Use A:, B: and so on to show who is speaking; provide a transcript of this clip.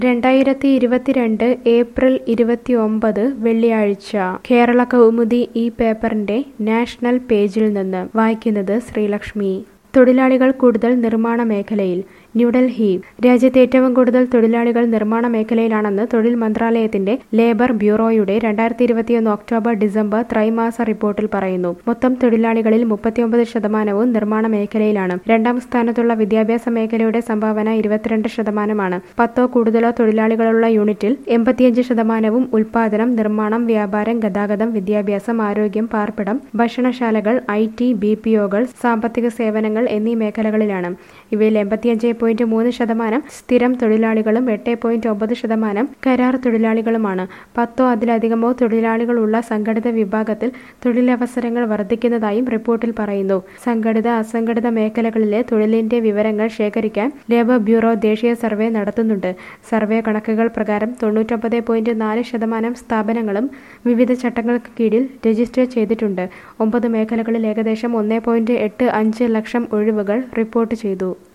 A: രണ്ടായിരത്തി ഇരുപത്തിരണ്ട് ഏപ്രിൽ ഇരുപത്തിയൊമ്പത് വെള്ളിയാഴ്ച കേരള കൗമുദി ഈ പേപ്പറിന്റെ നാഷണൽ പേജിൽ നിന്ന് വായിക്കുന്നത് ശ്രീലക്ഷ്മി തൊഴിലാളികൾ കൂടുതൽ നിർമ്മാണ മേഖലയിൽ ന്യൂഡൽഹി രാജ്യത്ത് ഏറ്റവും കൂടുതൽ തൊഴിലാളികൾ നിർമ്മാണ മേഖലയിലാണെന്ന് തൊഴിൽ മന്ത്രാലയത്തിന്റെ ലേബർ ബ്യൂറോയുടെ രണ്ടായിരത്തി ഇരുപത്തിയൊന്ന് ഒക്ടോബർ ഡിസംബർ ത്രൈമാസ റിപ്പോർട്ടിൽ പറയുന്നു മൊത്തം തൊഴിലാളികളിൽ മുപ്പത്തിയൊമ്പത് ശതമാനവും നിർമ്മാണ മേഖലയിലാണ് രണ്ടാം സ്ഥാനത്തുള്ള വിദ്യാഭ്യാസ മേഖലയുടെ സംഭാവന ഇരുപത്തിരണ്ട് ശതമാനമാണ് പത്തോ കൂടുതലോ തൊഴിലാളികളുള്ള യൂണിറ്റിൽ എൺപത്തിയഞ്ച് ശതമാനവും ഉൽപാദനം നിർമ്മാണം വ്യാപാരം ഗതാഗതം വിദ്യാഭ്യാസം ആരോഗ്യം പാർപ്പിടം ഭക്ഷണശാലകൾ ഐ ടി ബി പി ഒകൾ സാമ്പത്തിക സേവനങ്ങൾ എന്നീ മേഖലകളിലാണ് ഇവയിൽ എൺപത്തിയഞ്ച് പോയിന്റ് മൂന്ന് ശതമാനം സ്ഥിരം തൊഴിലാളികളും എട്ട് പോയിന്റ് ഒമ്പത് ശതമാനം കരാർ തൊഴിലാളികളുമാണ് പത്തോ അതിലധികമോ തൊഴിലാളികളുള്ള സംഘടിത വിഭാഗത്തിൽ തൊഴിലവസരങ്ങൾ വർദ്ധിക്കുന്നതായും റിപ്പോർട്ടിൽ പറയുന്നു സംഘടിത അസംഘടിത മേഖലകളിലെ തൊഴിലിന്റെ വിവരങ്ങൾ ശേഖരിക്കാൻ ലേബർ ബ്യൂറോ ദേശീയ സർവേ നടത്തുന്നുണ്ട് സർവേ കണക്കുകൾ പ്രകാരം തൊണ്ണൂറ്റൊമ്പത് പോയിന്റ് നാല് ശതമാനം സ്ഥാപനങ്ങളും വിവിധ ചട്ടങ്ങൾക്ക് കീഴിൽ രജിസ്റ്റർ ചെയ്തിട്ടുണ്ട് ഒമ്പത് മേഖലകളിൽ ഏകദേശം ഒന്നേ പോയിന്റ് എട്ട് അഞ്ച് ലക്ഷം ഒഴിവുകൾ റിപ്പോർട്ട് ചെയ്തു